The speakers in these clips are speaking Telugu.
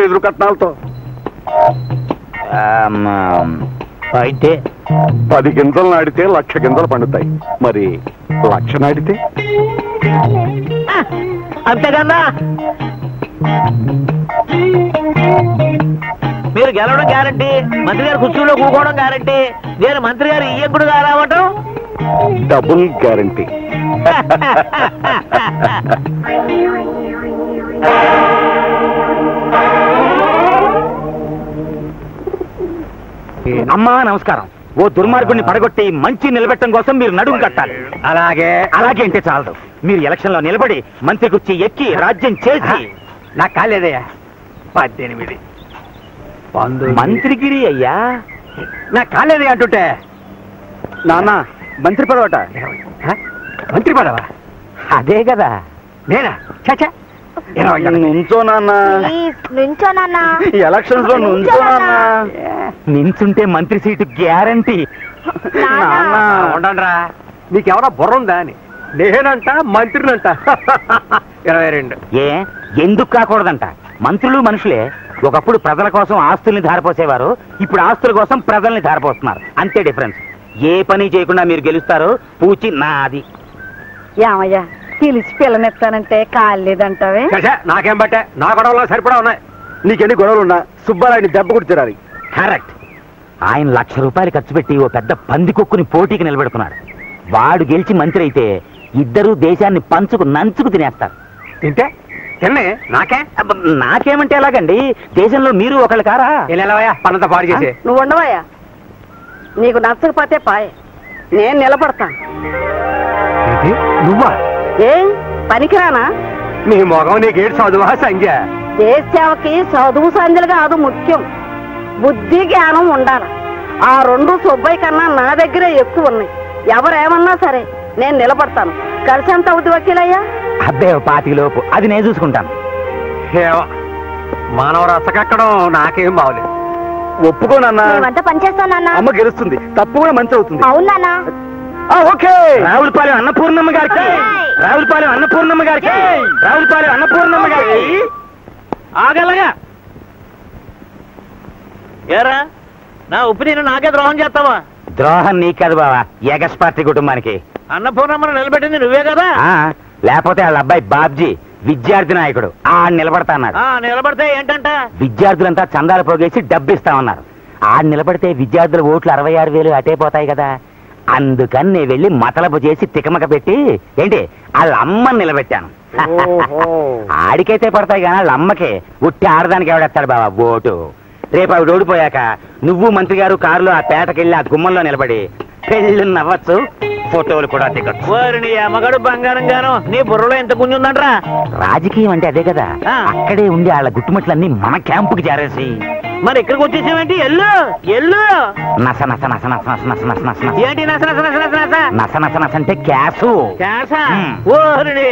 ఎదురు కట్నాలతో అయితే పది గింజలు నాడితే లక్ష గింజలు పండుతాయి మరి లక్ష నాటితే అంతేకన్నా మీరు గెలవడం గ్యారంటీ మంత్రి గారు కుర్చీలో కూకోవడం గ్యారంటీ నేను మంత్రి గారు ఇయ్యకుడు రావటం డబుల్ గ్యారంటీ అమ్మా నమస్కారం ఓ దుర్మార్గుడిని పడగొట్టి మంచి నిలబెట్టడం కోసం మీరు నడుము కట్టాలి అలాగే అలాగే అంటే చాలదు మీరు ఎలక్షన్ లో నిలబడి మంత్రి కుర్చీ ఎక్కి రాజ్యం చేసి నాకు కాలేదయ్యా పద్దెనిమిది పంతొమ్మిది మంత్రిగిరి అయ్యా నాకు కాలేదయ్యా అంటుంటే నాన్న మంత్రి పదవట ఇరవై. హ? మంత్రి పదవా అదే కదా నేనా చచ్చా ఇరవై ఒకటి. నుంచో నాన్న ప్లీజ్ నుంచో నాన్న ఈ ఎలక్షన్స్ లో నుంచో నాన్న నించుంటే మంత్రి సీటు గ్యారంటీ నాన్న ఉండండిరా నీకెవరా బుర్ర ఉందా అని నేనంట మంత్రినంట ఇరవై రెండు ఏ ఎందుకు కాకూడదంట మంత్రులు మనుషులే ఒకప్పుడు ప్రజల కోసం ఆస్తుల్ని ధారపోసేవారు ఇప్పుడు ఆస్తుల కోసం ప్రజల్ని ధారపోస్తున్నారు అంతే డిఫరెన్స్ ఏ పని చేయకుండా మీరు గెలుస్తారు పూచి నాది ఏమయ్యా పిలిచి పిల్లనెత్తానంటే కాలేదంటావే చచ్చా నాకేం బట్టే నా గొడవలో సరిపడా ఉన్నాయి నీకెన్ని గొడవలు ఉన్నా సుబ్బారాయుడిని దెబ్బ కొట్టి తీరాలి కరెక్ట్ ఆయన లక్ష రూపాయలు ఖర్చు పెట్టి ఓ పెద్ద పందికొక్కుని పోటీకి నిలబెడుతున్నాడు వాడు గెలిచి మంత్రి అయితే ఇద్దరు దేశాన్ని పంచుకు నంచుకు తినేస్తారు తింటే తిన్నే నాకే అబ్బ, నాకేమంటే ఎలాగండి దేశంలో మీరు ఒకళ్ళు కారా వెళ్ళవయ్యా పనంతా పాడు చేసి నువ్వు ఉండవయ్యా నీకు నచ్చకపోతే పాయ్ నేను నిలబడతాను ఏంటి? నువ్వా ఏం పనికిరానా నీ మొగం నీకేడు చదువా సంఖ్య దేశ సేవకి చదువు సంధ్యలు కాదు ముఖ్యం బుద్ధి జ్ఞానం ఉండాలి ఆ రెండు సుబ్బయ్య కన్నా నా దగ్గరే ఎక్కువ ఉన్నాయి ఎవరేమన్నా సరే నేను నిలబడతాను కలిసి ఎంత అవుతుంది వకీలయ్యా అబ్బే ఓ పాతిలోపు అది నేను చూసుకుంటాను ఏవో, మానవ రసకెక్కడం నాకేం బాగలేదు ఒప్పుకో నాన్న మేమంతా పనిచేస్తాం నాన్న అమ్మ గెలుస్తుంది తప్పు కూడా మంచి అవుతుంది అవును నాన్న ఆ, ఓకే రావులపాలెం అన్నపూర్ణమ్మ గారికి రావులపాలెం అన్నపూర్ణమ్మ గారికి రావులపాలెం అన్నపూర్ణమ్మ గారికి ఆగలగా ఏరా నా ఉప్పు నేను నాకే ద్రోహం చేస్తావా ద్రోహం నీకు కాదు బావా ఏగస్ పార్టీ కుటుంబానికి అన్నపూర్ణమ్మను నిలబెట్టింది నువ్వే కదా ఆ లేకపోతే వాళ్ళ అబ్బాయి బాబ్జీ విద్యార్థి నాయకుడు ఆ నిలబడతా అన్నాడు ఆ నిలబడితే ఏంటంట విద్యార్థులంతా చందాలు పోగేసి డబ్బిస్తామన్నారు ఆ నిలబడితే విద్యార్థుల ఓట్లు అరవై ఆరు వేలు అటే పోతాయి కదా అందుకని నేను వెళ్ళి మతలపు చేసి తికమక పెట్టి ఏంటి వాళ్ళ అమ్మని నిలబెట్టాను ఆడికైతే పడతాయి కానీ వాళ్ళ అమ్మకి ఉట్టి ఆడదానికి ఎవడెత్తాడు బాబా ఓటు రేపు ఆవిడ ఓడిపోయాక నువ్వు మంత్రి గారు కారులో ఆ పేటకెళ్ళి ఆ గుమ్మంలో నిలబడి పెళ్ళి నవ్వచ్చు ఫోటోలు కూడా దిగొచ్చు ఓరి నీ అమ్మగాడు బంగారం గాను నీ బుర్రలో ఎంత గుంజుందంట్రా రాజకీయం అంటే అదే కదా ఆ. అక్కడే ఉండి వాళ్ళ గుట్టుమట్లన్నీ మన క్యాంపుకి చేరేసి మరి ఇక్కడికి వచ్చేసావేంటి ఎల్లు ఎల్లు నస నస నస నస నస నస నస నస నస ఏంటి నస నస నస నస నస నస నస నస అంటే క్యాసు క్యాసా మ్. ఓరి నీ.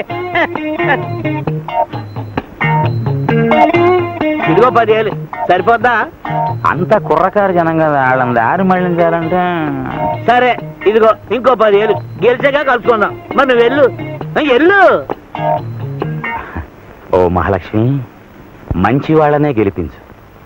ఇదిగో పదివేలు సరిపోద్దా అంత కుర్రకారు జనం కదా వాళ్ళని దారి మళ్ళించాలంటే సరే ఇదిగో ఇంకో పదివేలు గెలిచాక కలుసుకుందాం మరి నువ్వు వెళ్ళు ఎల్లు ఓ మహాలక్ష్మి మంచి వాళ్ళనే గెలిపించు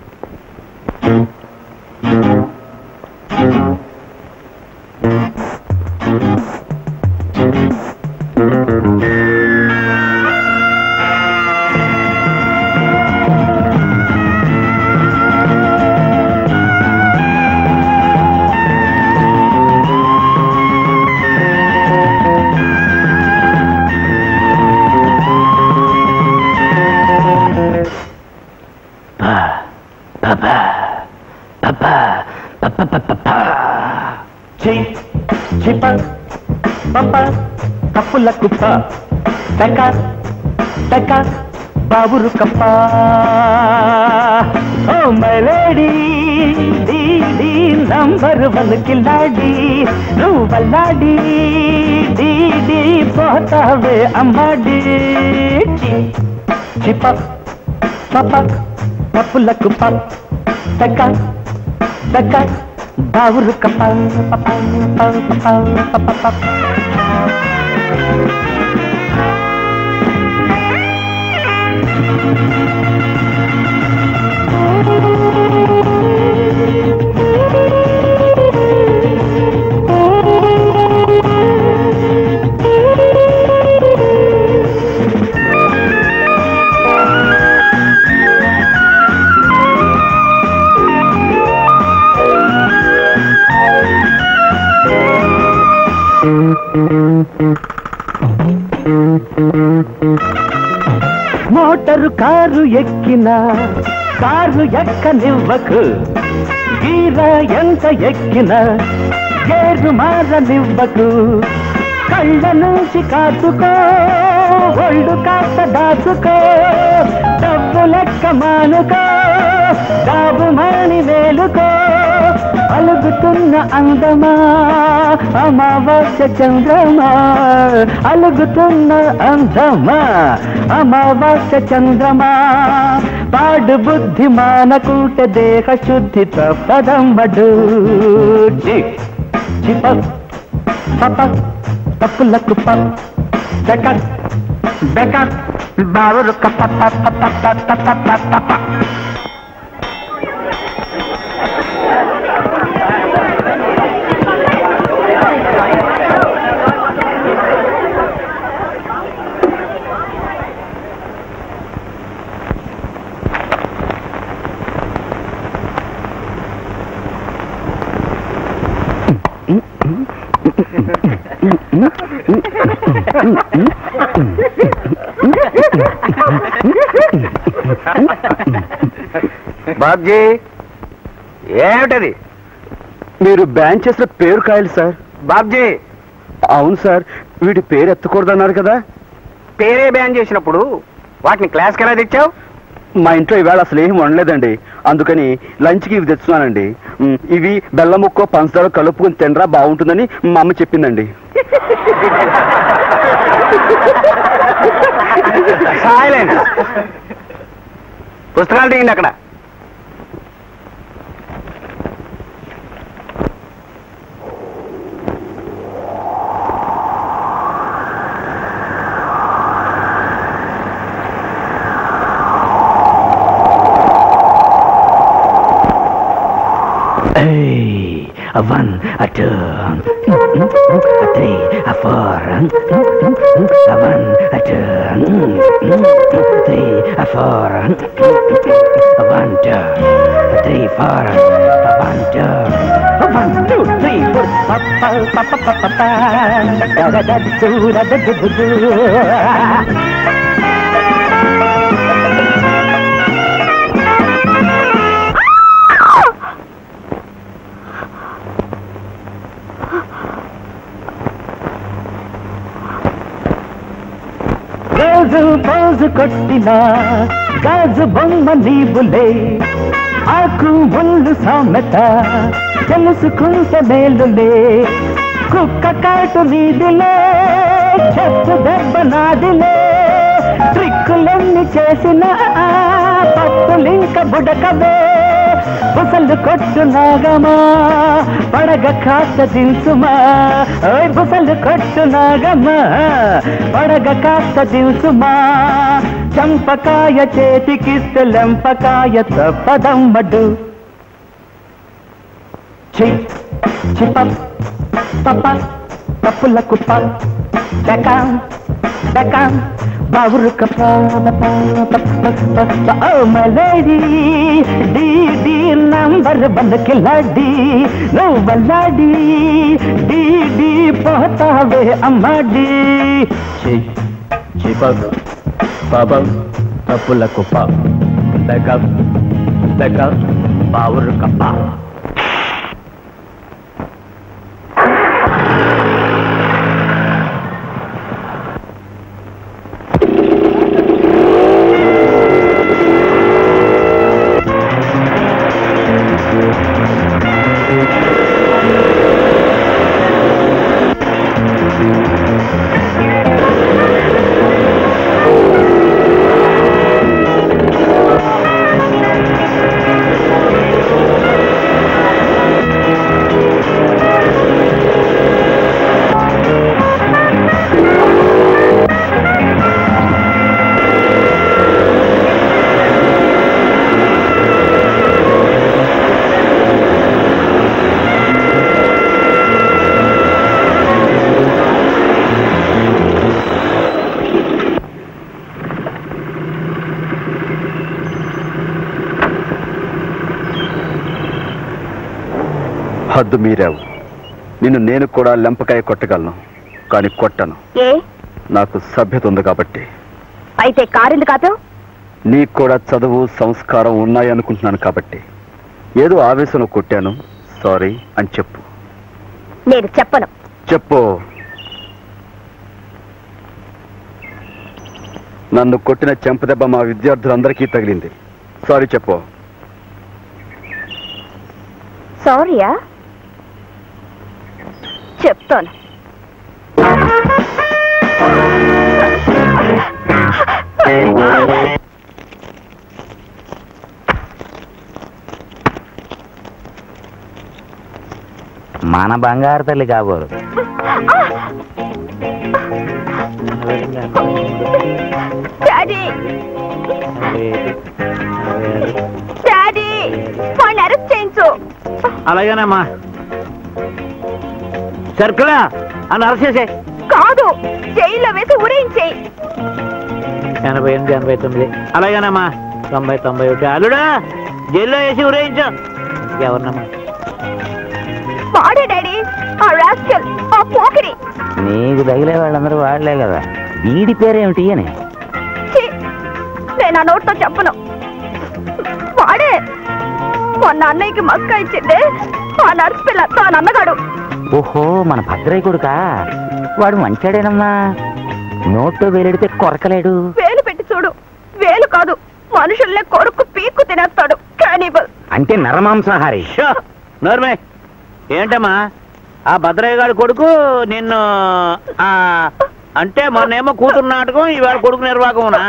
కప్పుల కుప్ప టక టక బాబురు కప్ప ఓ మలేడి డీ డీ నంబర్ వన్ కిల్లాడి నువ్వు వల్లాడి డీ డీ పోతావే అమ్మాడి చిప పప కప్పుల కుప్ప టక టక బాబురు కప్ప పప పప పప పప మోటరు కారు ఎక్కిన కారు ఎక్కనివ్వకు గీర ఎంత ఎక్కిన గేరు మారనివ్వకు కళ్ళ నుంచి కాచుకో ఒళ్ళు కాస్త దాచుకో డబ్బు లెక్క మానుకో డాబు మాని వేలుకో అలుగుతున్న అందమా అమావాస్య చంద్రమా అలుగుతున్న అందమా అమావాస్య చంద్రమా పాడు బుద్ధి మానకుంటే దేహ శుద్ధి తప్పదమ్మడు చి చిప పప తప్పులకు ప బెక బెక బావురు కప్ప పప్ప పప్ప పప్ప పప్ప బాబ్జీ ఏమిటది మీరు బ్యాన్ చేసిన పేరు కాయలు సార్ బాబ్జీ అవును సార్ వీడి పేరు ఎత్తకూడదన్నారు కదా పేరే బ్యాన్ చేసినప్పుడు వాటిని క్లాస్కి ఎలా తెచ్చావు మా ఇంట్లో ఈవేళ అసలు ఏం వండలేదండి అందుకని లంచ్కి ఇవి తెచ్చున్నానండి మ్, ఇవి బెల్లం ముక్కో పంచదార కలుపుకొని తినరా బాగుంటుందని మా అమ్మ చెప్పిందండి సైలెన్స్ పుస్తకాలు తీయండి అక్కడ Hey, a one, a two, a three, a four, a one, a two, three, a four, a one, two, a three, four, a one, two, a one, two, three, four, pa pa pa pa pa pa pa, da da da do da da do do do. గాజు పోజు కొట్టిన గాజు బొమ్మ నీవులే ఆకు ఒళ్ళు సామెత తెలుసుకుంటే మేలులే కుక్క కాటు నీదిలే చెట్టు దెబ్బ నాదిలే ట్రిక్కులన్నీ చేసిన పప్పులింక బుడకవే బుసలు కొట్టు నాగమా పడగ కాస్త దించుమా ఓయ్ బుసలు కొట్టు నాగమా పడగ కాస్త దించుమా చంపకాయ చేతికిస్తే లెంపకాయ తప్పదమ్మడు చి చిప పప తప్పుల కుప్ప బెకాం బెకాం బావురు కప్ప ఓ మలేడి డి డి నంబర్ వన్ కిలాడి నువ్వు వల్లాడి డి డి పోతావే అమ్మాడి చి చిప పప తప్పుల కుప్ప బెకాం బెకాం బావురు కప్ప హద్దు మీరావు నిన్ను నేను కూడా లెంపకాయ కొట్టగలను కానీ కొట్టను ఏ నాకు సభ్యత ఉంది కాబట్టి అయితే కారింది కాదు నీకు కూడా చదువు సంస్కారం ఉన్నాయి అనుకుంటున్నాను కాబట్టి ఏదో ఆవేశంలో కొట్టాను సారీ అని చెప్పు నేను చెప్పను చెప్పు నన్ను కొట్టిన చెంపదెబ్బ మా విద్యార్థులందరికీ తగిలింది సారీ చెప్పు సారీయా చెప్తాను మన బంగారు తల్లి కాబోరు డాడీ డాడీ వాడిని అరెస్ట్ చేయించు అలాగేనమ్మా సర్కులా అని అరెస్ట్ చేసే కాదు జైల్లో వేసి ఉరేయించేయి ఎనభై ఎనిమిది ఎనభై తొమ్మిది అలాగేనమ్మా తొంభై తొంభై ఒకటి అల్లుడా జైల్లో వేసి ఉరేయించు ఎవరినమ్మా వాడే డాడీ ఆ రాస్కల్ ఆ పోకిరి నీకు తగిలే వాళ్ళందరూ వాడలే కదా వీడి పేరేమిటి అని ఛీ! నేను ఆ నోట్తో చెప్పను వాడే మొన్న అన్నయ్యకి మస్క ఇచ్చిందే ఆ నర్స్ పిల్ల తాను అన్నగాడు ఓహో మన భద్రయ్య కొడుకా వాడు మంచాడేనమ్మా నోట్లో వేలెడితే కొరకలేడు వేలు పెట్టి చూడు వేలు కాదు మనుషుల్నే కొరుకు పీక్కు తినేస్తాడు కానిబల్ అంటే నరమాంసాహారి షో నోర్మే ఏంటమ్మా ఆ భద్రయ్య గారి కొడుకు నిన్ను ఆ అంటే మొన్నేమో కూతురు నాటకం ఇవాళ కొడుకు నిర్వాహకమునా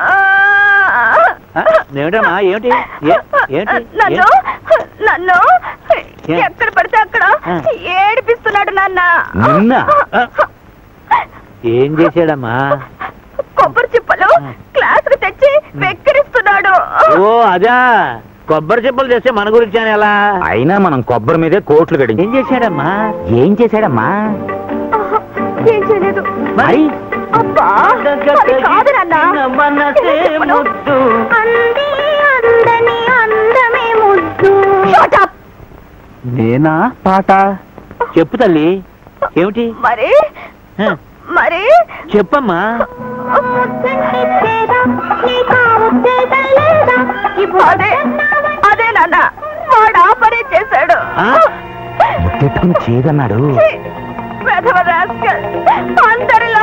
ఆ, ఏమిటమ్మా ఏమిటి ఏ- ఏంటి నన్ను నన్ను ఏ? ఎక్కడ పడితే అక్కడ ఆ. ఏడిపిస్తున్నాడు నాన్న నిన్న? ఆ. ఏం చేశాడమ్మా కొబ్బరి చిప్పలు క్లాస్ కు తెచ్చి వెక్కిరిస్తున్నాడు ఓ అదా కొబ్బరి చెప్పులు చేస్తే మన గురించి అని ఎలా అయినా మనం కొబ్బరి మీదే కోట్లు గడి ఏం చేశాడమ్మా ఏం చేశాడమ్మా ఏం చేయలేదు మరి అబ్బా అది కాదు నాన్న చెప్పను. అంది అందని అందమే ముద్దు Shut up! నేనా పాట చెప్పు తల్లి ఏమిటి మరి ఆ, మరి చెప్పమ్మా అదే అదే నాన్న వాడు ఆ పనే చేశాడు ఆ? ముద్దెట్టుకుని చేదన్నాడు ఛీ! వెధవ rascal. అందరిలో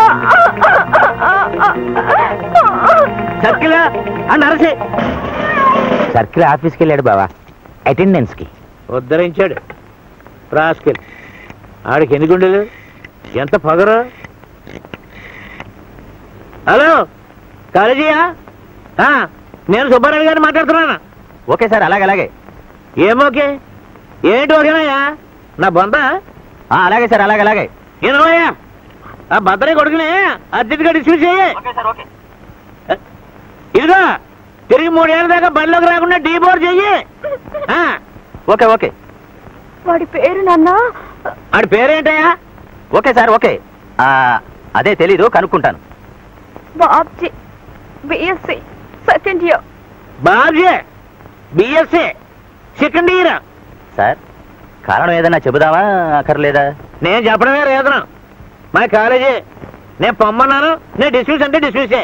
సర్కిల్ అని అరసే సర్కిల్ ఆఫీస్కి వెళ్ళాడు బావా అటెండెన్స్ కి ఉద్ధరించాడు రాస్కెల్ ఆడికి ఎన్ని గుండెలు ఎంత పగరు హలో కాలేజీయా ఆ, నేను సుబ్బారావు గారిని మాట్లాడుతున్నాను ఓకే సార్ అలాగే అలాగే ఏమోకే ఏంటి ఓకేనయ్యా నా బొంద అలాగే సార్ అలాగే అలాగే ఏనోయ్యా ఆ భద్రయ్య కొడుకుని అర్జెంట్గా డిస్మిస్ చేయి ఇదిగో తిరిగి మూడేళ్ళ దాకా బడిలోకి రాకుండా డీ బోర్డ్ చెయ్యి ఆ, ఓకే ఓకే వాడి పేరు నాన్న ఆడి పేరేంటయ్యా ఓకే సార్ ఓకే అదే తెలీదు కనుక్కుంటాను Babji BSc second year Babji BSc second year sir కారణం ఏదైనా చెబుదామా అక్కర్లేదా నేను చెప్పడమే రేతనం మా కాలేజీ నేను పొమ్మన్నాను నేను డిస్మిస్ అంటే డిస్మిస్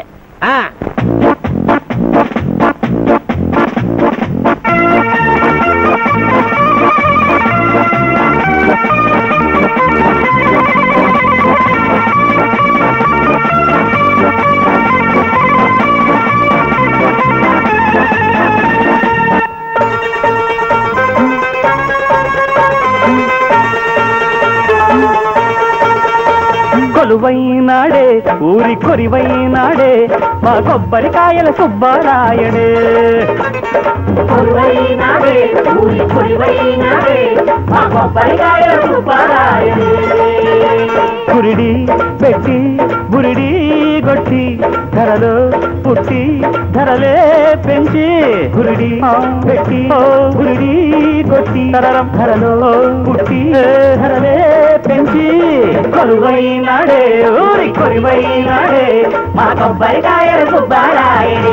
కొలువైనాడే ఊరి కొరివైనాడే మా కొబ్బరికాయల సుబ్బారాయడే కొలువైనాడే ఊరి కొరివైనాడే మా కొబ్బరికాయల సుబ్బారాయడే కురిడి పెట్టి బురిడి కొట్టి ధరలు పుట్టి ధరలే పెంచి గురిడి పెట్టి గురిడి కొట్టి ధరలం ధరలు పుట్టి ధరలే పెంచి కొలువైనాడే ఊరి కొలువైనాడే మా కొబ్బరికాయల సుబ్బారాయడే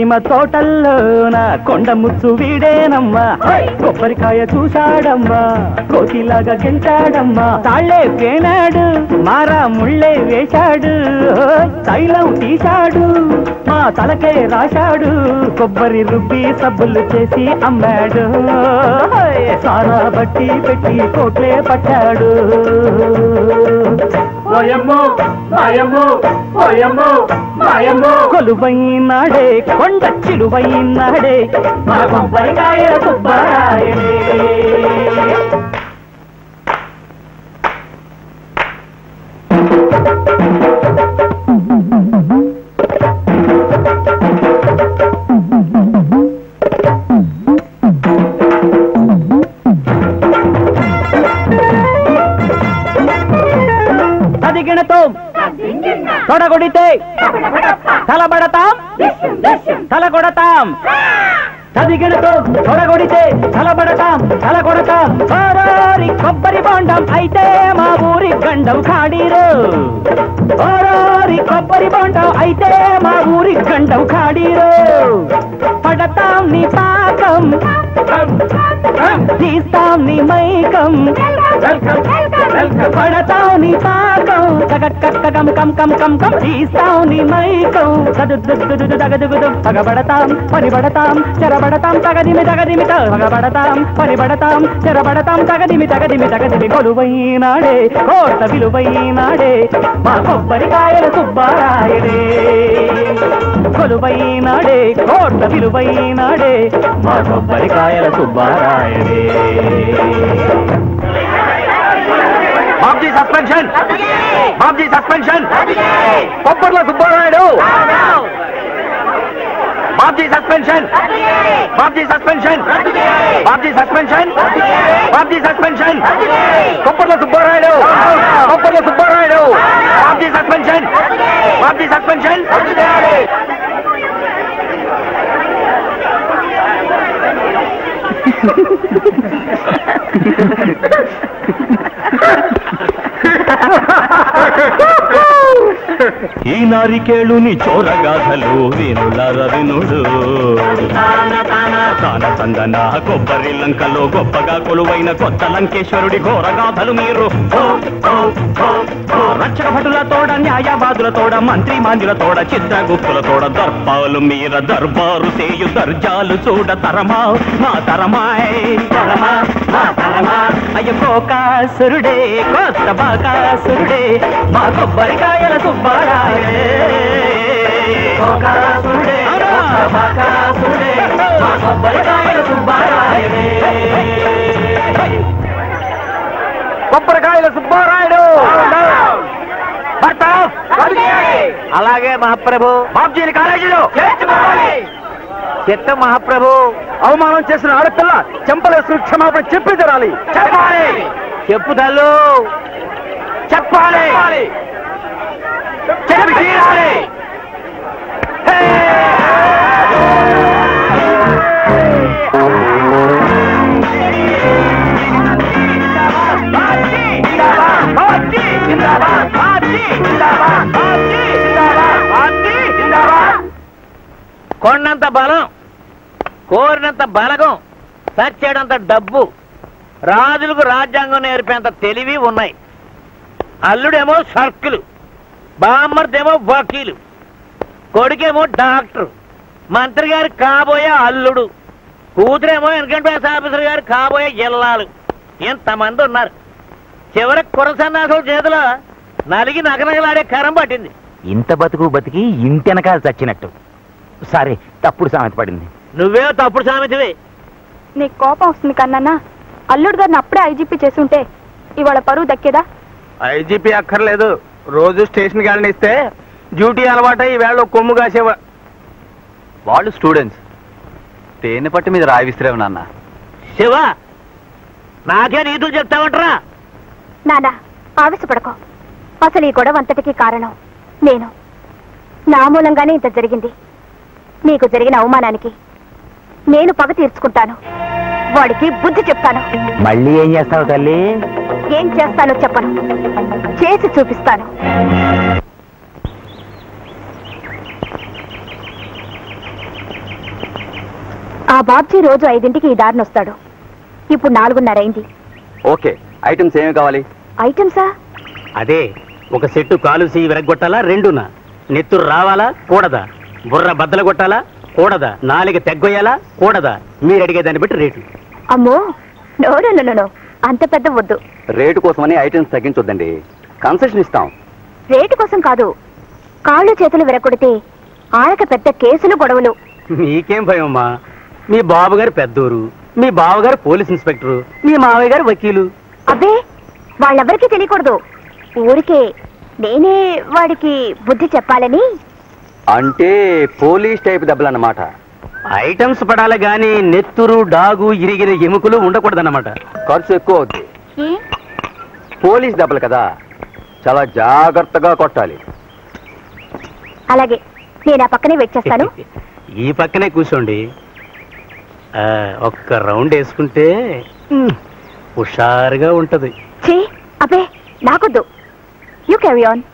కోనసీమ తోటల్లోన కొండ ముచ్చు వీడేనమ్మా కొబ్బరికాయ చూశాడమ్మా కోతిలాగా గెంటాడమ్మా తాళ్ళే పేనాడు మారా ముళ్ళే వేశాడు తైలం తీశాడు మా తలకే రాశాడు కొబ్బరి రుబ్బి సబ్బులు చేసి అమ్మాడు సారా బట్టి పెట్టి కోట్లే పట్టాడు ఓయమ్మో మాయమ్మో ఓయమ్మో మాయమ్మో కొలువైనాడే కొండ చిలువైనాడే మా కొబ్బరికాయ సుబ్బరాయడే అదిగినతో తొడగొడితే తలబడతాం తలగొడతాం చదిగినతో తొడగొడితే తలబడతాం తలగొడతాం ఓరోరి కొబ్బరి బొండం అయితే మా ఊరి గండం ఖాడీరు ఓరోరి కొబ్బరి బొండం అయితే మా ఊరి గండం ఖాడీరు పడతాం నీ పాకం తీస్తాం నీ మైకం పడతాం నీ పాకం కగం కం కం కం కం తీస్తాం నీ మైకం సదుద్దుద్దుదు తగదుగుదు పగబడతాం పనిబడతాం చెరబడతాం తగదిమి తగదిమి పగబడతాం పనిబడతాం చెరబడతాం తగదిమి తగదిమి తగదిమి కొలువైనాడే కోట విలువైనాడే మా కొబ్బరికాయల సుబ్బారాయడే కొలువైనాడే కోట విలువైనాడే మా కొబ్బరికాయల సుబ్బారాయడే బాబ్జీ సస్పెన్షన్ బాబ్జీ సస్పెన్షన్ కొబ్బర్ల Subbarayudu Babji suspension Babji suspension Babji suspension Babji suspension కొబ్బర్ల సుబ్బారాయుడు కొబ్బర్ల సుబ్బారాయుడు బాబ్జీ సస్పెన్షన్ బాబ్జీ సస్పెన్షన్ ఈ నారికేళుని చోరగాథలు వినులార వినుడు తాన తందన కొబ్బరి లంకలో గొప్పగా కొలువైన కొత్త లంకేశ్వరుడి ఘోరగాథలు మీరు ఓ, ఓ, ఓ, ఓ. రక్షక భటుల తోడ న్యాయవాదుల తోడ మంత్రి మాంద్యుల తోడ చిత్రగుప్తుల తోడ దర్పాలు మీర దర్బారు చేయు దర్జాలు చూడ తరమా మా తరమాయ్ తరమా మా తరమా అయ్య కోకాసురుడే కొత్త బాకాసురుడే మా కొబ్బరికాయల సుబ్బారాయే కోకాసురుడే కొత్త బాకాసురుడే మా కొబ్బరికాయల సుబ్బారాయే కొబ్బరికాయల సుబ్బారాయుడు భర్తాఫ్! అలాగే మహాప్రభు బాబ్జీని కాలేజీలో చిత్త మహాప్రభు అవమానం చేసిన ఆడపిల్ల చెంపలేసుకుని క్షమాపణ చెప్పి తీరాలి చెప్పాలి చెప్పు తల్లు చెప్పాలి చెప్పి తీరాలి కొండంత బలం కోరినంత బలగం సచ్చేడంత డబ్బు రాజులకు రాజ్యాంగం నేర్పేంత తెలివి ఉన్నాయి అల్లుడేమో సర్కిల్ బామ్మర్దేమో వకీలు కొడుకేమో డాక్టర్ మంత్రి గారి కాబోయే అల్లుడు కూతురేమో ఇన్కమ్ ట్యాక్స్ ఆఫీసర్ గారు కాబోయే ఇల్లాలు ఇంతమంది ఉన్నారు చివరికి కురసన్నాసుల చేతిలో నలిగి నగనగలాడే కరం పట్టింది ఇంత బతుకు బతికి ఇంటెనకాల చచ్చినట్టు సరే తప్పుడు సామెత పడింది నువ్వే తప్పుడు సామెతవి నీకు కోపం వస్తుంది కన్నా అల్లుడు గారిని అప్పుడే ఐజీపీ చేసి ఉంటే ఇవాళ పరువు దక్కేదా ఐజీపీ అక్కర్లేదు రోజు స్టేషన్ గారిని ఇస్తే డ్యూటీ అలవాటై ఈవేళ ఒక కొమ్ము కాసేవా వాళ్ళు స్టూడెంట్స్ తేనె పట్టు మీద రాయి విసిరేవు నాన్న శివ నాకే నీతులు చెప్తావంటరా నానా ఆవేశపడకో అసలు ఈ గొడవ అంతటికీ కారణం నేను నా మూలంగానే ఇంత జరిగింది నీకు జరిగిన అవమానానికి నేను పగ తీర్చుకుంటాను వాడికి బుద్ధి చెప్తాను మళ్ళీ ఏం చేస్తావు తల్లి ఏం చేస్తానో చెప్పను చేసి చూపిస్తాను ఆ బాబ్జీ రోజు ఐదింటికి ఈ దారిని వస్తాడు ఇప్పుడు నాలుగున్నర అయింది ఓకే ఐటమ్స్ ఏమి కావాలి ఐటమ్సా అదే ఒక సెట్టు కాలుసి విరగొట్టాలా రెండునా నెత్తురు రావాలా కూడదా బుర్ర బద్దలు కొట్టాలా కూడదా నాలుగు తెగ్గొయ్యాలా కూడదా మీరు అడిగే దాన్ని బట్టి రేటు అమ్మో no no no, no no అంత పెద్ద వద్దు రేటు కోసమని ఐటమ్స్ తగ్గించొద్దండి కన్సెషన్ ఇస్తాం రేటు కోసం కాదు కాళ్ళు చేతులు విరగొడితే ఆడక పెద్ద కేసులు గొడవలు మీకేం భయం అమ్మా మీ బాబుగారు పెద్దూరు మీ బావగారు పోలీస్ ఇన్స్పెక్టరు మీ మావయ్య గారు వకీలు అబ్బే వాళ్ళెవరికీ తెలియకూడదు ఊరికే నేనే వాడికి బుద్ధి చెప్పాలని అంటే పోలీస్ టైప్ దెబ్బలన్నమాట ఐటమ్స్ పడాలి గాని నెత్తురు డాగు ఇరిగిన ఎముకలు ఉండకూడదన్నమాట ఖర్చు ఎక్కువ అవుద్ది ఏ? పోలీస్ దెబ్బలు కదా చాలా జాగ్రత్తగా కొట్టాలి అలాగే నేను ఆ పక్కనే వెయిట్ చేస్తాను ఈ పక్కనే కూర్చోండి ఆ, ఒక్క రౌండ్ వేసుకుంటే ఉమ్, హుషారుగా ఉంటది చీ అబ్బే నాకొద్దు యూ క్యారీ ఆన్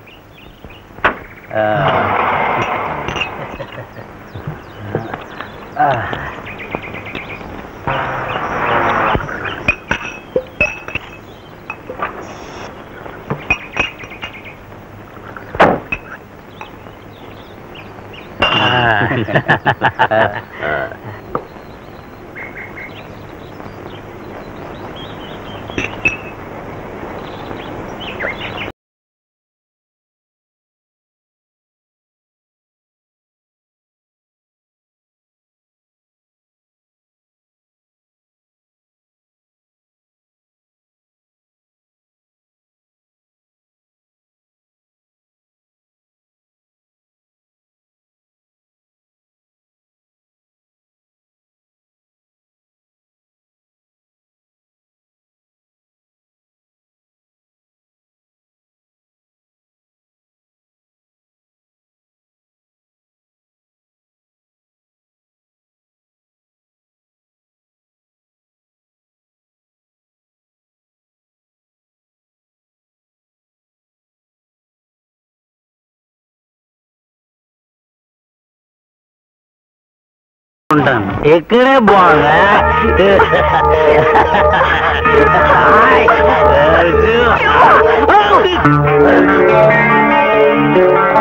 ఉంటాను ఇక్కడే బాగుందా హాయ్.